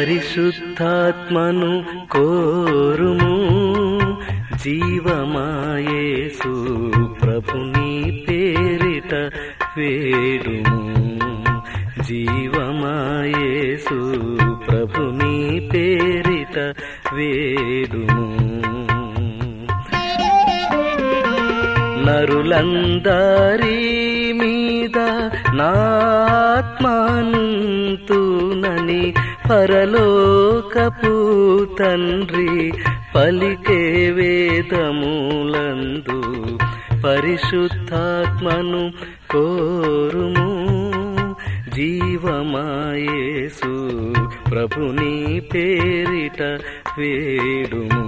పరిశుద్ధాత్మను కోరుము జీవమాయేసు ప్రభుని పేరిట వేడుము జీవమాయేసు ప్రభుని పేరిట వేడుము నరులందరి మీద నాత్మానుతునని పరలోకపు తండ్రి పలికే వేదములందు పరిశుద్ధాత్మను కోరుము జీవమాయేసు ప్రభుని పేరిట వేడుము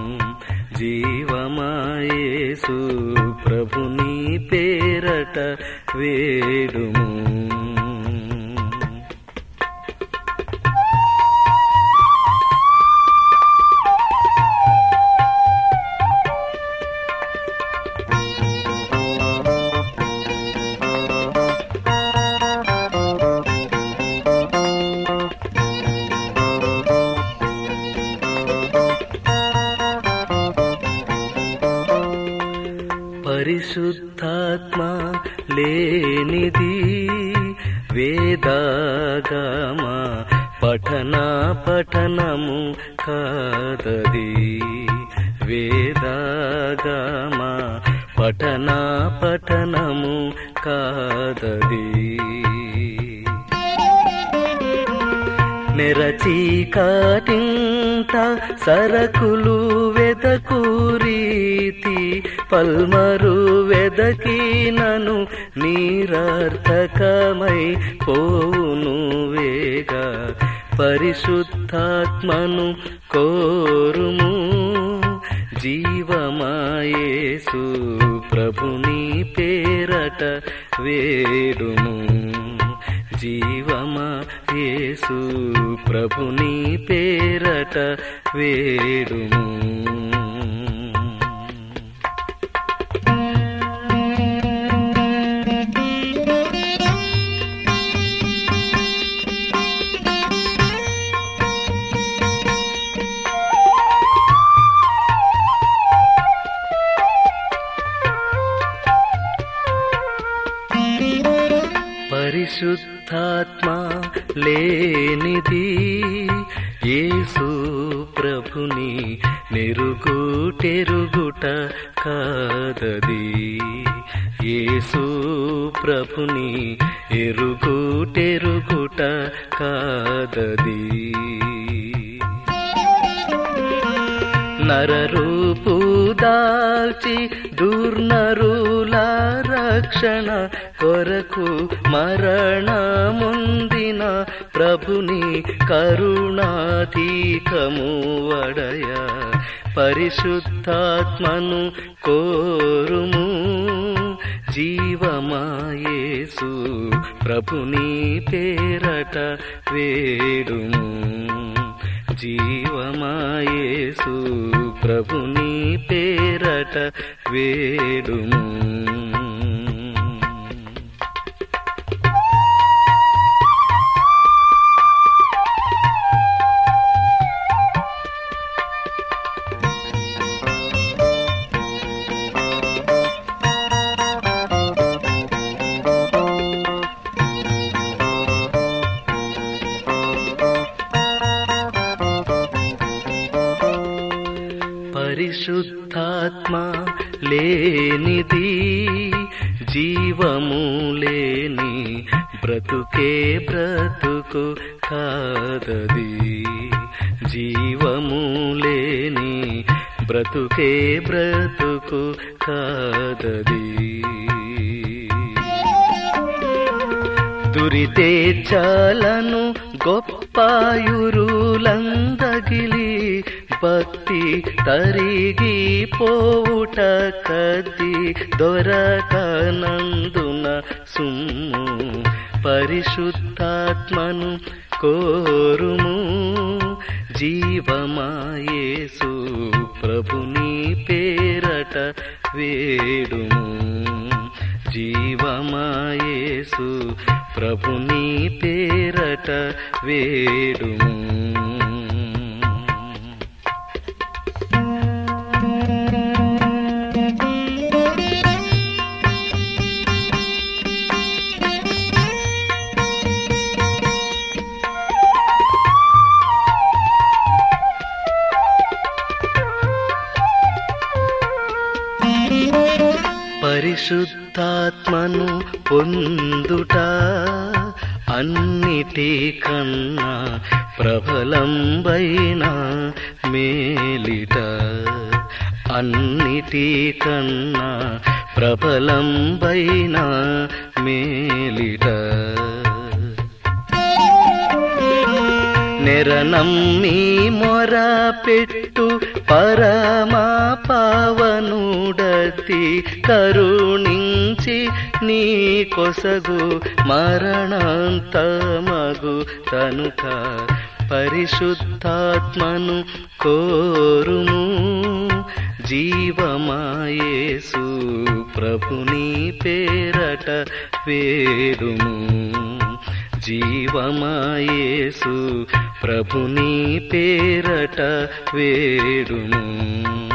జీవమాయేసు ప్రభుని పేరట వేడుము పరిశుద్ధాత్మ లేనిది వేదాగమ పఠన పఠనము కాదది వేదాగమ పఠన పఠనము కాదది నెరచి కాటింట సరకులు వెదకు రీతి పల్మరు వెదకినను నీరర్థకమై పోవును వేగ పరిశుద్ధాత్మను కోరుము జీవమాయేసు ప్రభుని పేరట వేడుము జీవమా యేసు ప్రభుని పేరట వేడుము పరిశుద్ధాత్మ లేనిది యేసు ప్రభుని నెరుగుటెరుగుట కాదది యేసు ప్రభుని ఎరుగుటెరుగుట కాదది నరరూపు దాల్చి దుర్నరుల రక్షణ కొరకు మరణముందిన ప్రభుని కరుణాతీకము వడయ పరిశుద్ధాత్మను కోరుము జీవమాయేసు ప్రభుని పేరట వేడుము జీవమాయేసు ప్రభుని పేరట వేడుము పరిశుద్ధాత్మ లేనిది జీవము లేని బ్రతుకే బ్రతుకు కాదది జీవము లేని బ్రతుకే బ్రతుకు కాదది దురితే చాలను గొప్పాయురులందగిలి భక్తి తరిగి పోవుట కది దొరకనందున సుమ్ము పరిశుద్ధాత్మను కోరుము జీవమాయేసు ప్రభుని పేరట వేడుము జీవమాయేసు ప్రభుని పేరట వేడుము పరిశుద్ధాత్మను పొందుట అన్నిటికన్నా ప్రబలంబైన మేలిట అన్నిటికన్నా ప్రబలంబైన మేలిట నెరనమ్మి మొర పెట్టు పరమా పావనుడతి కరుణించి నీ కొసగు మరణాంతమగు తనుక పరిశుద్ధాత్మను కోరుము జీవమాయేసు ప్రభుని పేరట వేడుము జీవమాయేసు ప్రభుని పేరట వేడుము